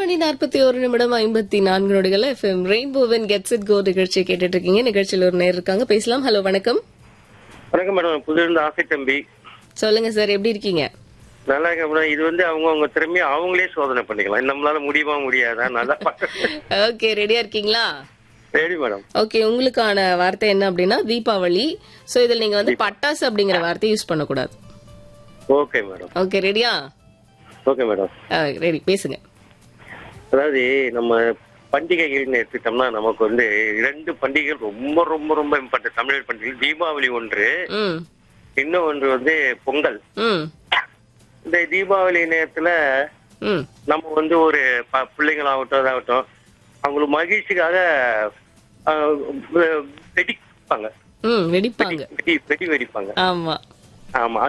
மணி நாற்பத்தி ஒரு நிமிடம் ஐம்பத்தி நான்கு நொடிகள் எஃப்எம் ரெயின்போவின் கெட்ஸ் இட் கோ நிகழ்ச்சியை கேட்டுட்டு இருக்கீங்க நிகழ்ச்சியில் ஒரு நேர் இருக்காங்க பேசலாம் ஹலோ வணக்கம் வணக்கம் மேடம் புதுருந்து ஆசை தம்பி சொல்லுங்க சார் எப்படி இருக்கீங்க நல்லா இருக்க மேடம் இது வந்து அவங்க அவங்க திறமையை அவங்களே சோதனை பண்ணிக்கலாம் நம்மளால முடியுமா முடியாதா நல்லா ஓகே ரெடியா இருக்கீங்களா சரி மேடம் ஓகே உங்களுக்கான வார்த்தை என்ன அப்படின்னா தீபாவளி சோ இதில் நீங்க வந்து பட்டாசு அப்படிங்கிற வார்த்தையை யூஸ் பண்ணக்கூடாது ஓகே மேடம் ஓகே ரெடியா ஓகே மேடம் ரெடி பேசுங்க அதாவது நம்ம பண்டிகைகள்னு எடுத்துட்டோம்னா நமக்கு வந்து இரண்டு பண்டிகைகள் ரொம்ப ரொம்ப ரொம்ப இம்பார்ட்டன்ட் தமிழர் பண்டிகை தீபாவளி ஒன்று ம் இன்னும் ஒன்று வந்து பொங்கல் ம் இந்த தீபாவளி நேரத்துல ம் நம்ம வந்து ஒரு ப- பிள்ளைங்களாகட்டும் இதாகட்டும் அவங்களுக்கு மகிழ்ச்சிக்காக ஆஹ், வெடிப்பாங்க ம் வெடிப்பாங்க வெடி வெடி வெடிப்பாங்க ஆமா ஆமா